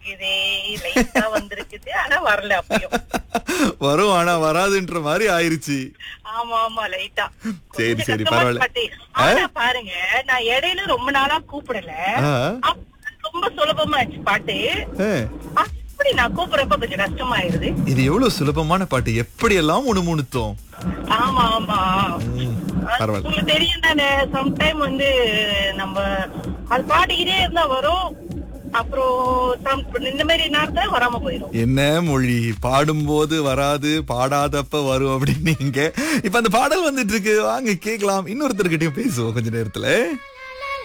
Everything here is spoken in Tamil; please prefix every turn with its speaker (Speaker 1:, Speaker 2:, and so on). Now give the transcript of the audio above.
Speaker 1: வந்திருக்குது லைட்டா வந்திருக்குது ஆனா வரல அப்பயும்
Speaker 2: வரும் ஆனா வராதுன்ற மாதிரி ஆயிருச்சு
Speaker 1: ஆமா ஆமா லைட்டா
Speaker 2: சரி,
Speaker 1: கொஞ்சம்
Speaker 2: சரி,
Speaker 1: கஷ்டமா
Speaker 2: பரவாயில்ல.
Speaker 1: பாட்டு. ஆனா பாருங்க நான் இடையில ரொம்ப நாளா கூப்பிடல
Speaker 2: ஆ.
Speaker 1: அப்ப ரொம்ப சுலபமாச்சு பாட்டு
Speaker 2: ஆ,
Speaker 1: அப்படி நான் கூப்பிடுறப்ப கொஞ்சம் கஷ்டமாயிருது
Speaker 2: இது எவ்வளவு சுலபமான பாட்டு எப்படி எல்லாம் முணுமுணுத்தோம்
Speaker 1: ஆமா ஆமா
Speaker 2: ம்,
Speaker 1: அது
Speaker 2: பரவாயில்ல
Speaker 1: உங்களுக்கு தெரியும் தானே சம்டைம் வந்து நம்ம அது பாடிக்கிட்டே இருந்தா வரும் அப்புறம் some- இந்த மாதிரி நேரத்துல வராம போயிடும்
Speaker 2: என்ன மொழி பாடும்போது வராது பாடாதப்ப வரும் அப்படின்னு நீங்க இப்ப அந்த பாடல் வந்துட்டு இருக்கு வாங்க கேக்கலாம் இன்னொருத்தர்கிட்டயும் பேசுவோம் கொஞ்ச நேரத்துல